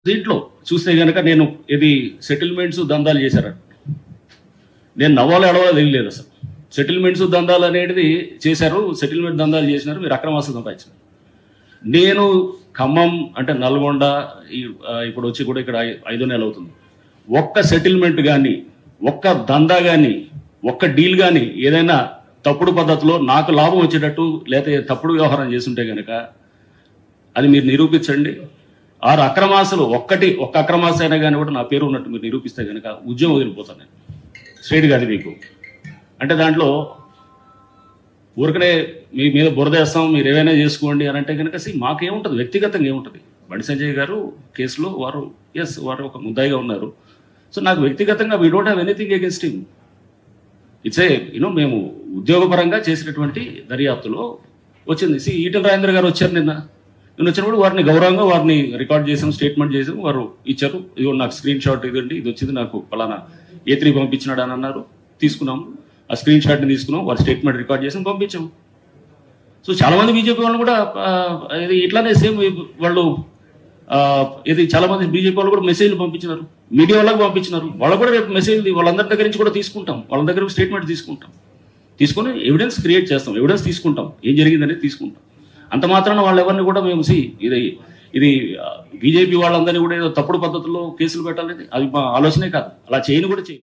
దీంట్లో చూస్తే గనక నేను ఇది సెటిల్మెంట్స్ దందాలు చేశారు నేను నవ్వాలో ఎడవాలో తెలియలేదు అసలు సెటిల్మెంట్స్ దందాలు అనేది చేశారు సెటిల్మెంట్ దందాలు చేసినారు మీరు అక్రమాస్తులు సంపాదించారు నేను ఖమ్మం అంటే నల్గొండ ఈ- ఆ, ఇప్పుడు వచ్చి కూడా ఇక్కడ ఐ- ఐదో నెల అవుతుంది ఒక్క సెటిల్మెంట్ కానీ ఒక్క దందా కానీ ఒక్క డీల్ కానీ ఏదైనా తప్పుడు పద్ధతిలో నాకు లాభం వచ్చేటట్టు లేకపోతే తప్పుడు వ్యవహారం చేస్తుంటే కనుక అది మీరు నిరూపించండి ఆరు అక్రమాసులు ఒక్కటి ఒక్క అక్రమాస అయినా కానీ కూడా నా పేరు ఉన్నట్టు మీరు నిరూపిస్తే కనుక ఉద్యమం వదిలిపోతాను నేను స్ట్రైట్గా అది మీకు అంటే దాంట్లో ఊరికనే మీ మీద బురదేస్తాం మీరు ఏమైనా చేసుకోండి అని అంటే కనుక సి మాకేముంటుంది వ్యక్తిగతంగా ఏముంటుంది బండి సంజయ్ గారు కేసులో వారు ఎస్ వారు ఒక ముద్దాయిగా ఉన్నారు సో నాకు వ్యక్తిగతంగా we don't have anything against him it's a you know మేము ఉద్యోగపరంగా చేసినటువంటి దర్యాప్తులో వచ్చింది సి ఈటల రాజేంద్ర గారు వచ్చారు నిన్న నేను వచ్చినప్పుడు వారిని గౌరవంగా వారిని రికార్డ్ చేసాం స్టేట్మెంట్ చేసాం వారు ఇచ్చారు ఇది నాకు స్క్రీన్ షాట్ ఇదండి ఇది వచ్చింది నాకు పలానా ఏ త్రీ పంపించినాడు అని అన్నారు తీసుకున్నాం ఆ స్క్రీన్ షాట్ని తీసుకున్నాం వారి స్టేట్మెంట్ రికార్డ్ చేసాం పంపించాం సో చాలా మంది బీజేపీ వాళ్ళు కూడా ఆ, ఇది ఇట్లానే సేమ్ వాళ్ళు ఆ, ఇది చాలా మంది బీజేపీ వాళ్ళు కూడా మెసేజ్లు పంపించినారు మీడియా వాళ్ళకి పంపించినారు వాళ్ళు కూడా రేపు మెసేజ్ వాళ్ళందరి దగ్గర నుంచి కూడా తీసుకుంటాం వాళ్ళ దగ్గర స్టేట్మెంట్ తీసుకుంటాం తీసుకొని ఎవిడెన్స్ క్రియేట్ చేస్తాం ఎవిడెన్స్ తీసుకుంటాం ఏం జరిగిందనేది తీసుకుంటాం అంత మాత్రాన వాళ్ళు ఎవరిని కూడా మేము సి ఇది ఇది బీజేపీ వాళ్ళందరినీ కూడా ఏదో తప్పుడు పద్ధతుల్లో కేసులు పెట్టాలనేది అది మా ఆలోచనే కాదు అలా చేయని కూడా చేయి